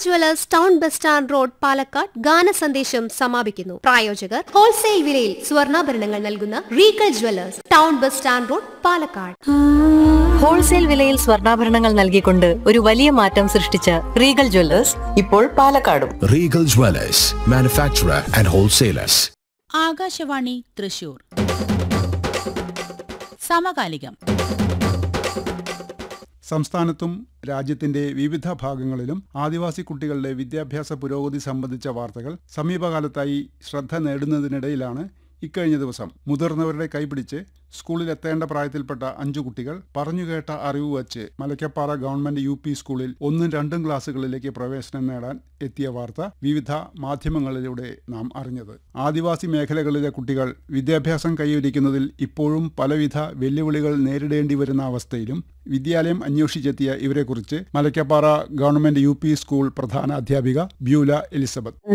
Jewellers town bus stand road Palakkad ഗാന സന്ദേശം സമാപിക്കുന്നു പ്രായോജകർ ഹോൾസെയിൽ വിലയിൽ സ്വർണ്ണാഭരണങ്ങൾ നൽകുന്ന Regal jewellers town bus stand road Palakkad wholesale വിലയിൽ സ്വർണ്ണാഭരണങ്ങൾ നൽകിക്കൊണ്ട് ഒരു വലിയ മാറ്റം സൃഷ്ടിച്ച റീഗൽ ജ്വല്ലേഴ്സ് ഇപ്പോൾ പാലക്കാടും Regal Dwellers, manufacturer and wholesalers. Akashvani Thrissur സമകാലികം സംസ്ഥാനത്തും രാജ്യത്തിന്റെ വിവിധ ഭാഗങ്ങളിലും ആദിവാസി കുട്ടികളുടെ വിദ്യാഭ്യാസ പുരോഗതി സംബന്ധിച്ച വാർത്തകൾ സമീപകാലത്തായി ശ്രദ്ധ നേടുന്നതിനിടയിലാണ് ഇക്കഴിഞ്ഞ ദിവസം മുതിർന്നവരുടെ കൈപിടിച്ച് സ്കൂളിൽ എത്തേണ്ട പ്രായത്തിൽപ്പെട്ട അഞ്ചു കുട്ടികൾ പറഞ്ഞുകേട്ട അറിവ് വച്ച് മലക്കപ്പാറ ഗവൺമെന്റ് യു പി സ്കൂളിൽ ഒന്നും രണ്ടും ക്ലാസ്സുകളിലേക്ക് പ്രവേശനം നേടാൻ എത്തിയ വാർത്ത വിവിധ മാധ്യമങ്ങളിലൂടെ നാം അറിഞ്ഞത് ആദിവാസി മേഖലകളിലെ കുട്ടികൾ വിദ്യാഭ്യാസം കൈവരിക്കുന്നതിൽ ഇപ്പോഴും പലവിധ വെല്ലുവിളികൾ നേരിടേണ്ടി വരുന്ന അവസ്ഥയിലും വിദ്യാലയം അന്വേഷിച്ചെത്തിയ ഇവരെക്കുറിച്ച് Malakkappara government U P school പ്രധാന അധ്യാപിക ബ്യൂല എലിസബത്ത്